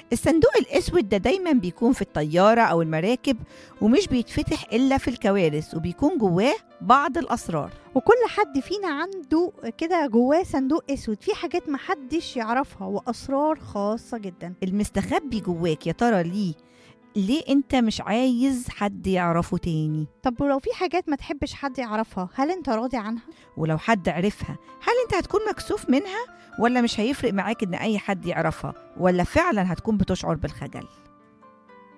الصندوق الأسود ده دايما بيكون في الطيارة أو المراكب ومش بيتفتح إلا في الكوارث وبيكون جواه بعض الأسرار وكل حد فينا عنده كده جواه صندوق اسود فيه حاجات محدش يعرفها واسرار خاصه جدا المستخبي جواك يا ترى ليه ليه انت مش عايز حد يعرفه تاني طب ولو في حاجات ما تحبش حد يعرفها هل انت راضي عنها ولو حد عرفها هل انت هتكون مكسوف منها ولا مش هيفرق معاك ان اي حد يعرفها ولا فعلا هتكون بتشعر بالخجل